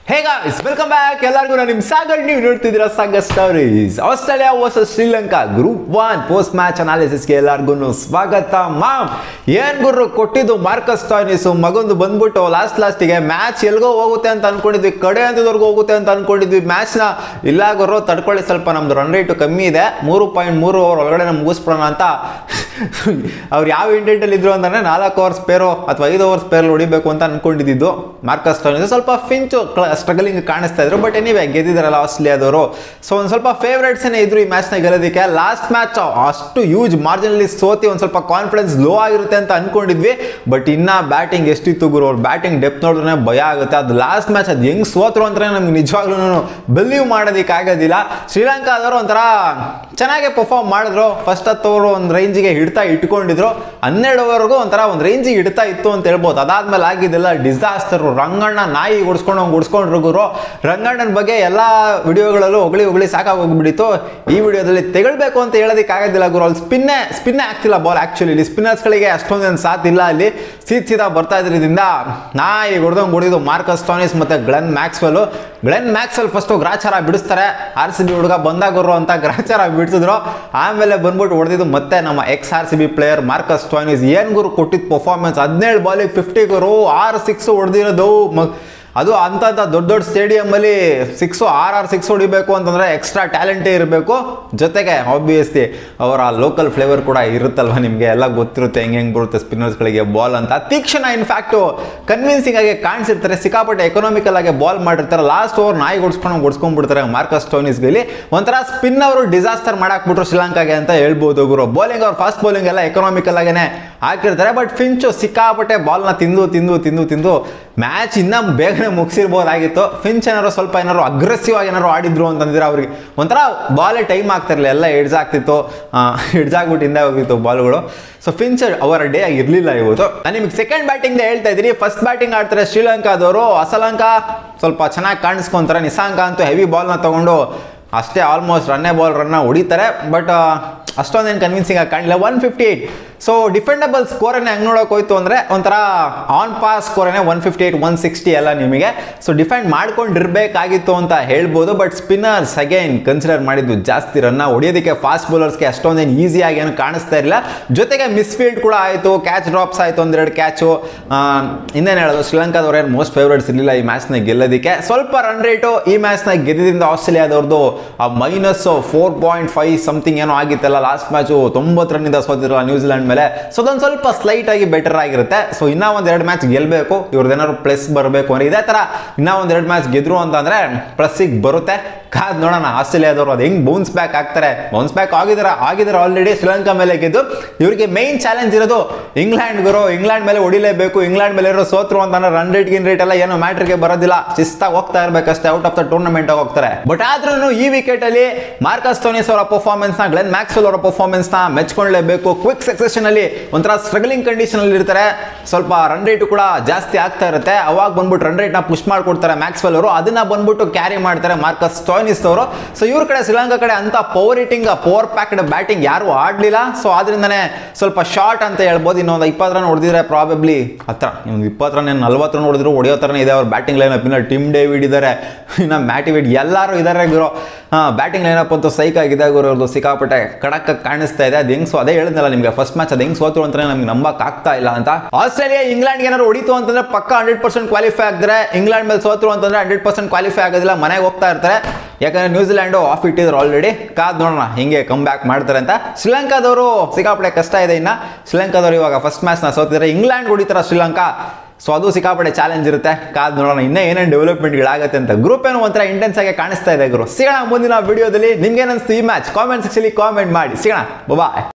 hey guys welcome back ಎಲ್ಲರಿಗೂ ನಾನು ನಿಮ್ಮ ಸಾಗರ್ ನೀವು ನೋಡ್ತಿದ್ದೀರಾ Sagar stories Australia versus Sri Lanka group one post match ಅನಾಲಿಸಿಸ್ಗೆ ಎಲ್ಲರಿಗೂ ಸ್ವಾಗತ ಮಾಮ್ ಏನ್ ಗುರು ಕೊಟ್ಟಿದ್ದು ಮಾರ್ಕಸ್ ಟಾಯ್ನಿಸ್ ಮಗೊಂದು ಬಂದ್ಬಿಟ್ಟು ಲಾಸ್ಟ್ ಲಾಸ್ಟಿಗೆ ಮ್ಯಾಚ್ ಎಲ್ಗೋ ಹೋಗುತ್ತೆ ಅಂತ ಅನ್ಕೊಂಡಿದ್ವಿ ಕಡೆ ಹಂತದವರೆಗೂ ಹೋಗುತ್ತೆ ಅಂತ ಅನ್ಕೊಂಡಿದ್ವಿ ಮ್ಯಾಚ್ನ ಇಲ್ಲ ಗುರು ತಡ್ಕೊಳ್ಳಿ ಸ್ವಲ್ಪ ನಮ್ದು ರನ್ ರೇಟು ಕಮ್ಮಿ ಇದೆ ಮೂರು ಪಾಯಿಂಟ್ ಮೂರು ಓವರ್ ಒಳಗಡೆ ನಾವು ಮುಗಿಸ್ಬಿಡೋಣ ಅಂತ ಅವ್ರು ಯಾವ ಇಂಟೆಂಟಲ್ಲಿ ಇದ್ರು ಅಂದ್ರೆ ನಾಲ್ಕು ಓವರ್ಸ್ ಪೇರು ಅಥವಾ ಐದು ಓವರ್ಸ್ ಪೇರ್ ಹೊಡಿಬೇಕು ಅಂತ ಅನ್ಕೊಂಡಿದ್ದು ಮಾರ್ಕಸ್ ಟಾಯ್ನಿಸ್ ಸ್ವಲ್ಪ ಫಿಂಚು ಸ್ಟ್ರಗಲಿಂಗ್ ಕಾಣಿಸ್ತಾ ಇದ್ರು ಬಟ್ ಎನಿವೆ ಗೆದ್ದಿದ್ದಾರಲ್ಲ ಆಸ್ಟ್ರೇಲಿಯಾದವರು ಸೊ ಒಂದು ಸ್ವಲ್ಪ ಫೇವ್ರೇಟ್ಸ್ ಇದ್ರು ಈ ಮ್ಯಾಚ್ನ ಗೆಲ್ಲೋದಕ್ಕೆ ಲಾಸ್ಟ್ ಮ್ಯಾಚ್ ಅಷ್ಟು ಯೂಜ್ ಮಾರ್ಜಿನಲ್ಲಿ ಸೋತಿ ಒಂದು ಸ್ವಲ್ಪ ಕಾನ್ಫಿಡೆನ್ಸ್ ಲೋ ಆಗಿರುತ್ತೆ ಅಂತ ಅನ್ಕೊಂಡಿದ್ವಿ ಬಟ್ ಇನ್ನ ಬ್ಯಾಟಿಂಗ್ ಎಷ್ಟಿತ್ತು ಗುರು ಅವ್ರ ಬ್ಯಾಟಿಂಗ್ ಡೆಪ್ತ್ ನೋಡಿದ್ರೆ ಭಯ ಆಗುತ್ತೆ ಅದು ಲಾಸ್ಟ್ ಮ್ಯಾಚ್ ಅದು ಹೆಂಗ್ ಸೋತ್ರು ಅಂದ್ರೆ ನಮ್ಗೆ ನಿಜವಾಗ್ಲೂ ಬಿಲೀವ್ ಮಾಡೋದಕ್ಕೆ ಆಗೋದಿಲ್ಲ ಶ್ರೀಲಂಕಾದವರು ಒಂಥರ ಚೆನ್ನಾಗಿ ಪರ್ಫಾರ್ಮ್ ಮಾಡಿದ್ರು ಫಸ್ಟ್ ಹತ್ತು ಓವರ್ ಒಂದು ರೇಂಜಿಗೆ ಹಿಡ್ತಾ ಇಟ್ಕೊಂಡಿದ್ರು ಹನ್ನೆರಡು ಓವರ್ಗೂ ಒಂಥರ ಒಂದು ರೇಂಜಿಗೆ ಹಿಡ್ತಾ ಇತ್ತು ಅಂತ ಹೇಳ್ಬೋದು ಅದಾದ್ಮೇಲೆ ಆಗಿದ್ದೆಲ್ಲ ಡಿಸಾಸ್ಟರ್ ರಂಗಣ್ಣ ನಾಯಿ ಗುಡ್ಸ್ಕೊಂಡು ಅವ್ನು ಗುಡ್ಸ್ಕೊಂಡ್ರು ಗುರು ರಂಗಣ್ಣನ ಬಗ್ಗೆ ಎಲ್ಲ ವಿಡಿಯೋಗಳಲ್ಲೂ ಹೊಗಳಿ ಹೊಗಳಿ ಸಾಕಾಗೋಗ್ಬಿಟ್ಟಿತ್ತು ಈ ವಿಡಿಯೋದಲ್ಲಿ ತೆಗಳ್ಬೇಕು ಅಂತ ಹೇಳೋದಕ್ಕೆ ಆಗೋದಿಲ್ಲ ಗುರು ಅಲ್ಲಿ ಸ್ಪಿನ್ನೇ ಸ್ಪಿನ್ನೇ ಆಗ್ತಿಲ್ಲ ಬಾಲ್ ಆ್ಯಕ್ಚುಲಿ ಇಲ್ಲಿ ಸ್ಪಿನ್ನರ್ಸ್ಗಳಿಗೆ ಅಷ್ಟೊಂದೇನು ಸಾಥ್ ಇಲ್ಲ ಅಲ್ಲಿ ಸೀದ್ ಸೀದಾ ಬರ್ತಾ ಇದ್ರಿಂದ ನಾಯಿ ಹೊಡೆದಂಗೆ ಹೊಡಿದು ಮಾರ್ಕಸ್ ಟಾನಿಸ್ ಮತ್ತೆ Glenn Maxwell Glenn Maxwell first ಗ್ರಾಚಾರ ಬಿಡಿಸ್ತಾರೆ ಆರ್ ಸಿ ಬಿ ಹುಡುಗ ಬಂದಾಗರು ಅಂತ ಗ್ರಾಚಾರ ಬಿಡಿಸಿದ್ರು ಆಮೇಲೆ ಬಂದ್ಬಿಟ್ಟು ಹೊಡೆದಿದ್ದು ಮತ್ತೆ ನಮ್ಮ ex R C B player Marcus Stoinis ಏನ್ ಗುರು ಕೊಟ್ಟಿದ್ದು ಪರ್ಫಾರ್ಮೆನ್ಸ್ ಹದಿನೇಳು ಬಾಲಿಗೆ ಫಿಫ್ಟಿ ಗುರು ಆರು ಸಿಕ್ಸ್ ಹೊಡೆದಿರೋದು ಮ ಅದು ಅಂತ ದೊಡ್ಡ ದೊಡ್ಡ ಸ್ಟೇಡಿಯಮ್ಮಲ್ಲಿ ಸಿಕ್ಸು ಆರ್ ಆರ್ ಸಿಕ್ಸ್ ಹೊಡಿಬೇಕು ಅಂತಂದ್ರೆ ಎಕ್ಸ್ಟ್ರಾ ಟ್ಯಾಲೆಂಟೇ ಇರಬೇಕು ಜೊತೆಗೆ ಆಬ್ವಿಯಸ್ಲಿ ಅವರ ಲೋಕಲ್ ಫ್ಲೇವರ್ ಕೂಡ ಇರುತ್ತಲ್ವ ನಿಮಗೆ ಎಲ್ಲ ಗೊತ್ತಿರುತ್ತೆ ಹೆಂಗೆ ಹೆಂಗೆ ಬರುತ್ತೆ ಸ್ಪಿನ್ನರ್ಸ್ಗಳಿಗೆ ಬಾಲ್ ಅಂತ ತೀಕ್ಷಣ ಇನ್ಫ್ಯಾಕ್ಟು ಕನ್ವಿನ್ಸಿಂಗ್ ಆಗಿ ಕಾಣಿಸಿರ್ತಾರೆ ಸಿಕ್ಕಾಪಟ್ಟೆ ಎಕನಾಮಿಕಲ್ ಆಗಿ ಬಾಲ್ ಮಾಡಿರ್ತಾರೆ ಲಾಸ್ಟ್ ಓವರ್ ನಾಯಿ ಹೊಡ್ಸ್ಕೊಂಡು ಹೊಡ್ಸ್ಕೊಂಡ್ಬಿಡ್ತಾರೆ ಮಾರ್ಕಸ್ ಟೋನಿಸ್ಗಲ್ಲಿ ಒಂಥರ ಸ್ಪಿನ್ ಅವರು ಡಿಸಾಸ್ಟರ್ ಮಾಡಾಕ್ಬಿಟ್ರು ಶ್ರೀಲಂಕಾಗೆ ಅಂತ ಹೇಳ್ಬೋದು ಗುರು ಬೌಲಿಂಗ್ ಅವ್ರು ಫಾಸ್ಟ್ ಬೌಲಿಂಗ್ ಎಲ್ಲ ಎಕನಾಮಿಕಲ್ ಆಗೇನೆ ಹಾಕಿರ್ತಾರೆ ಬಟ್ ಫಿಂಚು ಸಿಕ್ಕಾಪಟ್ಟೆ ಬಾಲ್ನ ತಿಂದು ತಿಂದು ತಿಂದು ತಿಂದು ಮ್ಯಾಚ್ ಇನ್ನೂ ಬೇಗನೆ ಮುಗಿಸಿರ್ಬೋದಾಗಿತ್ತು ಫಿಂಚ್ ಏನಾರು ಸ್ವಲ್ಪ ಏನಾರು ಅಗ್ರೆಸಿವ್ ಆಗಿ ಏನಾರು ಆಡಿದ್ರು ಅಂತಂದ್ರೆ ಅವ್ರಿಗೆ ಒಂಥರ ಬಾಲೇ ಟೈಮ್ ಆಗ್ತಿರಲಿಲ್ಲ ಎಲ್ಲ ಎಡ್ಜ್ ಆಗ್ತಿತ್ತು ಎಡ್ಜ್ ಆಗ್ಬಿಟ್ಟು ಹಿಂದೆ ಹೋಗಿತ್ತು ಬಾಲ್ಗಳು ಸೊ ಫಿಂಚ್ ಅವರ ಡೇ ಆಗಿರಲಿಲ್ಲ ಇವತ್ತು ನಾನು ನಿಮಗೆ ಸೆಕೆಂಡ್ ಬ್ಯಾಟಿಂಗ್ ಹೇಳ್ತಾ ಇದ್ದೀನಿ ಫಸ್ಟ್ ಬ್ಯಾಟಿಂಗ್ ಆಡ್ತಾರೆ ಶ್ರೀಲಂಕಾದವರು ಅಸಲಂಕ ಸ್ವಲ್ಪ ಚೆನ್ನಾಗಿ ಕಾಣಿಸ್ಕೊಂತಾರೆ ನಿಸಾಂಕ ಅಂತೂ ಹೆವಿ ಬಾಲ್ನ ತಗೊಂಡು ಅಷ್ಟೇ ಆಲ್ಮೋಸ್ಟ್ ರನ್ನೇ ಬಾಲ್ ರನ್ನ ಹೊಡಿತಾರೆ ಬಟ್ ಅಷ್ಟೊಂದೇನು ಕನ್ವಿನ್ಸಿಂಗ್ ಆಗಿ ಕಾಣಿಲ್ಲ one fifty eight so defendable ಸ್ಕೋರನ್ನೇ ಹಂಗೆ ನೋಡೋಕೆ ಹೋಯ್ತು ಅಂದರೆ ಒಂಥರ ಆನ್ ಪಾಸ್ ಸ್ಕೋರನ್ನೇ one fifty eight one sixty ಎಲ್ಲ ನಿಮಗೆ ಸೊ ಡಿಫೆಂಡ್ ಮಾಡ್ಕೊಂಡಿರ್ಬೇಕಾಗಿತ್ತು ಅಂತ ಹೇಳ್ಬೋದು ಬಟ್ ಸ್ಪಿನ್ನರ್ಸ್ ಅಗೈನ್ ಕನ್ಸಿಡರ್ ಮಾಡಿದ್ದು ಜಾಸ್ತಿ ರನ್ನ ಹೊಡಿಯೋದಕ್ಕೆ ಫಾಸ್ಟ್ ಬೌಲರ್ಸ್ಗೆ ಅಷ್ಟೊಂದೇನು ಈಸಿಯಾಗಿ ಏನು ಕಾಣಿಸ್ತಾ ಇರಲಿಲ್ಲ ಜೊತೆಗೆ ಮಿಸ್ಫೀಲ್ಡ್ ಕೂಡ ಆಯಿತು ಕ್ಯಾಚ್ ಡ್ರಾಪ್ಸ್ ಆಯಿತು ಒಂದೆರಡು ಕ್ಯಾಚು ಇನ್ನೇನು ಹೇಳೋದು ಶ್ರೀಲಂಕಾದವ್ರು ಏನು ಮೋಸ್ಟ್ ಫೇವ್ರೇಟ್ಸ್ ಇರಲಿಲ್ಲ ಈ ಮ್ಯಾಚ್ನ ಗೆಲ್ಲೋದಕ್ಕೆ ಸ್ವಲ್ಪ ರನ್ ರೇಟು ಈ ಮ್ಯಾಚ್ನ ಗೆದ್ದಿದ್ದರಿಂದ ಆಸ್ಟ್ರೇಲಿಯಾದವ್ರದ್ದು ಆ minus four point five something ಏನೋ ಆಗಿತ್ತಲ್ಲ ಲಾಸ್ಟ್ ಮ್ಯಾಚು ತೊಂಬತ್ತು ರನ್ನಿಂದ ಸೋತಿರಲ್ಲ ನ್ಯೂಜಿಲೆಂಡ್ ಮೇಲೆ ಸೊ ಅದೊಂದು ಸ್ವಲ್ಪ ಸ್ಲೈಟ್ ಆಗಿ ಬೆಟರ್ ಆಗಿರುತ್ತೆ ಸೊ ಇನ್ನೂ ಒಂದು ಎರಡು ಮ್ಯಾಚ್ ಗೆಲ್ಲಬೇಕು ಇವ್ರದ್ದು ಏನಾದ್ರು ಪ್ಲಸ್ ಬರಬೇಕು ಅಂದ್ರೆ ಇದೇ ಥರ ಇನ್ನೂ ಒಂದು ಎರಡು ಮ್ಯಾಚ್ ಗೆದ್ರು ಅಂತಂದ್ರೆ ಪ್ಲಸ್ಸಿಗೆ ಬರುತ್ತೆ ಕಾದ್ ನೋಡೋಣ ಆಸ್ಟ್ರೇಲಿಯಾದವರು ಅದು ಹೆಂಗ್ ಬೌನ್ಸ್ ಬ್ಯಾಕ್ ಆಗ್ತಾರೆ ಬೌನ್ಸ್ ಬ್ಯಾಕ್ ಆಗಿದಾರೆ ಆಗಿದ್ದಾರೆ ಆಲ್ರೆಡಿ ಶ್ರೀಲಂಕಾ ಮೇಲೆ ಗೆದ್ದು ಇವರಿಗೆ ಮೈನ್ ಚಾಲೆಂಜ್ ಇರೋದು ಇಂಗ್ಲೆಂಡ್ ಗುರು ಇಂಗ್ಲೆಂಡ್ ಮೇಲೆ ಹೊಡಿಲೇಬೇಕು ಇಂಗ್ಲೆಂಡ್ ಮೇಲೆ ಇರೋ ಸೋತ್ರು ಅಂತಂದ್ರೆ ರನ್ ರೇಟ್ ಗಿನ್ ರೇಟ್ ಎಲ್ಲ ಏನು ಮ್ಯಾಟ್ರಿಗೆ ಬರೋದಿಲ್ಲ ಶಿಸ್ತಾಗಿ ಹೋಗ್ತಾ ಇರಬೇಕಷ್ಟೇ ಔಟ್ ಆಫ್ ದ ಟೂರ್ನಮೆಂಟ್ ಹೋಗ್ತಾರೆ ಬಟ್ ಆದ್ರೂ ಈ ವಿಕೆಟ್ ಅಲ್ಲಿ ಮಾರ್ಕಸ್ ಟೋನಿಸ್ ಅವರ ಪರ್ಫಾರ್ಮೆನ್ಸ್ ನ ಗ್ಲೆನ್ ಮ್ಯಾಕ್ಸ್ವೆಲ್ ಅವರ ಪರ್ಫಾರ್ಮೆನ್ಸ್ ನ ಮೆಚ್ಕೊಳ್ಳೇಬೇಕು ಕ್ವಿಕ್ ಸಕ್ಸೆಷನ್ ಅಲ್ಲಿ ಒಂಥರ ಸ್ಟ್ರಗಲಿಂಗ್ ಕಂಡೀಷನ್ ಅಲ್ಲಿ ಇರ್ತಾರೆ ಸ್ವಲ್ಪ ರನ್ ರೇಟ್ ಕೂಡ ಜಾಸ್ತಿ ಆಗ್ತಾ ಇರುತ್ತೆ ಅವಾಗ ಬಂದ್ಬಿಟ್ಟು ರನ್ ರೇಟ್ ನ ಪುಷ್ ಮಾಡ್ಕೊಡ್ತಾರೆ ಮ್ಯಾಕ್ಸ್ವೆಲ್ ಅವರು ಅದನ್ನ ಬಂದ್ಬಿಟ್ಟು ಕ್ಯಾರಿ ಮಾಡ್ತಾರೆ ಮಾರ್ಕಸ್ ಟೋನಿಸ್ ಅವರು ಸೊ ಇವ್ರ ಕಡೆ ಶ್ರೀಲಂಕಾ ಕಡೆ ಅಂತ power hitting power packed batting ಯಾರು ಆಡ್ಲಿಲ್ಲ ಸೊ ಆದ್ರಿಂದನೇ ಸ್ವಲ್ಪ ಶಾರ್ಟ್ ಅಂತ ಹೇಳ್ಬೋದು ಇನ್ನೊಂದು ಇಪ್ಪತ್ತು ರನ್ ಹೊಡೆದಿದ್ರೆ ಪ್ರಾಬಬ್ಲಿ ಹತ್ರ ಒಂದು ಇಪ್ಪತ್ತು ರನ್ ಏನು ನಲ್ವತ್ತು ರನ್ ಹೊಡೆದ್ರು ಹೊಡೆಯೋ ಥರನೇ ಇದೆ ಅವ್ರ ಬ್ಯಾಟಿಂಗ್ ಲೈನಪ್ ಇನ್ನು ಟಿಮ್ ಡೇವಿಡ್ ಇದ್ದಾರೆ ಇನ್ನು ಮ್ಯಾಟಿವಿಡ್ ಎಲ್ಲರೂ ಇದ್ದಾರೆ ಗುರು ಬ್ಯಾಟಿಂಗ್ ಲೈನಪ್ ಅಂತೂ ಸೈಕ್ ಆಗಿದೆ ಗುರು ಅವ್ರದ್ದು ಸಿಕ್ಕಾಪಟ್ಟೆ ಕಡಕ್ ಕಾಣಿಸ್ತಾ ಇದೆ ಅದು ಹೆಂಗ್ ಸೊ ಅದೇ ಹೇಳಿದ್ನಲ್ಲ ನಿಮಗೆ ಫಸ್ಟ್ ಮ್ಯಾಚ್ ಅದು ಹೆಂಗ್ ಸೋತು ಅಂತ ನಮ್ಗೆ ನಂಬಕ್ ಆಗ್ತಾ ಇಲ್ಲ ಅಂತ ಆಸ್ಟ್ರೇಲಿಯಾ ಇಂಗ್ಲೆಂಡ್ ಏನಾದ್ರು ಹೊಡಿತು ಅಂತಂದ್ರೆ ಪಕ್ಕ ಹಂಡ್ರೆಡ್ ಪರ್ಸೆಂಟ್ ಕ್ವಾಲಿಫೈ ಆಗ್ತಾರೆ ಇಂಗ್ಲೆಂಡ್ ಮೇಲೆ ಸೋತ್ರು ಅಂತಂದ್ರೆ ಹಂಡ್ರೆಡ್ ಪರ್ಸೆಂಟ್ ಕ್ವಾಲಿಫೈ ಆಗೋದಿಲ್ಲ ಮನೆಗೆ ಹೋಗ್ತಾ ಇರ್ತಾರೆ ಯಾಕಂದ್ರೆ ನ್ಯೂಜಿಲೆಂಡು ಆಫ್ ಇಟ್ಟಿದ್ರು ಆಲ್ರೆಡಿ ಕಾದ್ ನೋಡೋಣ ಹಿಂಗೆ ಕಮ್ ಬ್ಯಾಕ್ ಮಾಡ್ತಾರೆ ಅಂತ ಶ್ರೀಲಂಕಾದವರು ಸಿಕ್ಕಾಪಟ್ಟೆ ಕಷ್ಟ ಇದೆ ಇನ್ನ ಶ್ರೀಲಂಕಾದವರು ಇವಾಗ ಫಸ್ಟ್ ಮ್ಯಾಚ್ನ ಸೋತಿದ್ದಾರೆ ಇಂಗ್ಲೆಂಡ್ ಹೊಡಿತಾರ ಶ್ರೀಲಂಕಾ ಸೊ ಅದು ಸಿಕ್ಕಾಪಟ್ಟೆ ಚಾಲೆಂಜ್ ಇರುತ್ತೆ ಕಾದ್ ನೋಡೋಣ ಇನ್ನೂ ಏನೇನು ಡೆವಲಪ್ಮೆಂಟ್ಗಳಾಗತ್ತೆ ಅಂತ ಗ್ರೂಪ್ ಏನು ಒಂಥರ ಇಂಟೆನ್ಸ್ ಆಗಿ ಕಾಣಿಸ್ತಾ ಇದೆ ಗುರು ಸಿಗೋಣ ಮುಂದಿನ ವಿಡಿಯೋದಲ್ಲಿ ನಿಮ್ಗೆ ಅನಿಸ್ತು ಈ ಮ್ಯಾಚ್ ಕಾಮೆಂಟ್ ಸೆಕ್ಷನ್ ಕಾಮೆಂಟ್ ಮಾಡಿ ಸಿಗೋಣ ಬಾಯ್